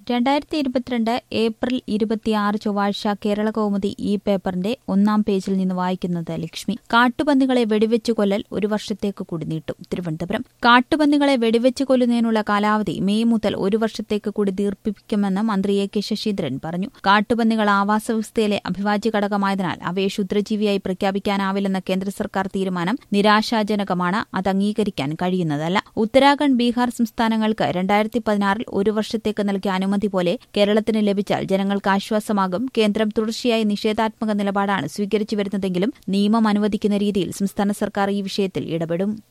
രണ്ടായിരത്തി ഇരുപത്തിരണ്ട് ഏപ്രിൽ ഇരുപത്തിയാറ് ചൊവ്വാഴ്ച കേരള കൗമുദി ഈ പേപ്പറിന്റെ ഒന്നാം പേജിൽ നിന്ന് വായിക്കുന്നത് ലക്ഷ്മി കാട്ടുപന്നികളെ വെടിവെച്ചു കൊല്ലൽ ഒരു വർഷത്തേക്ക് കൂടി നീട്ടും തിരുവനന്തപുരം കാട്ടുപന്നികളെ വെടിവെച്ചു കൊല്ലുന്നതിനുള്ള കാലാവധി മെയ് മുതൽ ഒരു വർഷത്തേക്ക് കൂടി ദീർഘിപ്പിക്കുമെന്ന് മന്ത്രി എ കെ ശശീന്ദ്രൻ പറഞ്ഞു കാട്ടുപന്നികൾ ആവാസ വ്യവസ്ഥയിലെ അഭിവാജ്യ ഘടകമായതിനാൽ അവയെ ക്ഷുദ്രജീവിയായി പ്രഖ്യാപിക്കാനാവില്ലെന്ന കേന്ദ്ര സർക്കാർ തീരുമാനം നിരാശാജനകമാണ് അത് അംഗീകരിക്കാൻ കഴിയുന്നതല്ല ഉത്തരാഖണ്ഡ് ബീഹാർ സംസ്ഥാനങ്ങൾക്ക് രണ്ടായിരത്തി പതിനാറിൽ ഒരു വർഷത്തേക്ക് നൽകിയ അനുമതി പോലെ കേരളത്തിന് ലഭിച്ചാൽ ജനങ്ങൾക്ക് ആശ്വാസമാകും കേന്ദ്രം തുടർച്ചയായി നിഷേധാത്മക നിലപാടാണ് സ്വീകരിച്ചു വരുന്നതെങ്കിലും നിയമം അനുവദിക്കുന്ന രീതിയിൽ സംസ്ഥാന സർക്കാർ ഈ വിഷയത്തിൽ ഇടപെടും